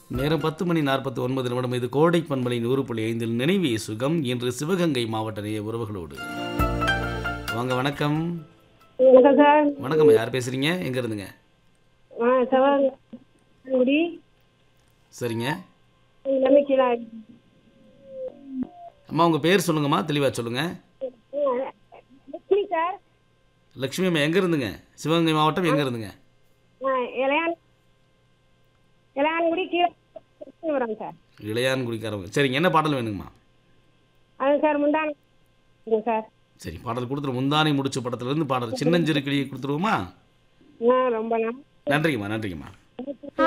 நேரம் பத்து மணி நாற்பத்தி ஒன்பது நிமிடம் இது கோடை பண்பலை நூறு புள்ளி ஐந்தில் நினைவே சுகம் இன்று சிவகங்கை மாவட்ட நேய உறவுகளோடு வாங்க வணக்கம் வணக்கம் சார் வணக்கம் யார் பேசுறீங்க எங்க இருந்துங்க ஆ சிவகுடி சரிங்க நம்பிக்கையில் அம்மா உங்க பேர் சொல்லுங்கம்மா தெளிவா சொல்லுங்க லட்சுமி சார் லட்சுமி அம்மா எங்க இருந்துங்க சிவகங்கை மாவட்டம் எங்க இருந்துங்க ஆ இளையான் இளையான்குடி கீழே வரோம் சார் இளையான் குடிக்காரவங்க சரிங்க என்ன பாடல் வேணுங்கம்மா அது சார் முந்தான சார் சரி பாடல் கொடுத்துரு முந்தானை முடிச்ச படத்துலேருந்து பாடல் சின்னஞ்சிறு கிளியை கொடுத்துருவோமா ஆ ரொம்ப நாள் நன்றிங்கம்மா நன்றிங்கம்மா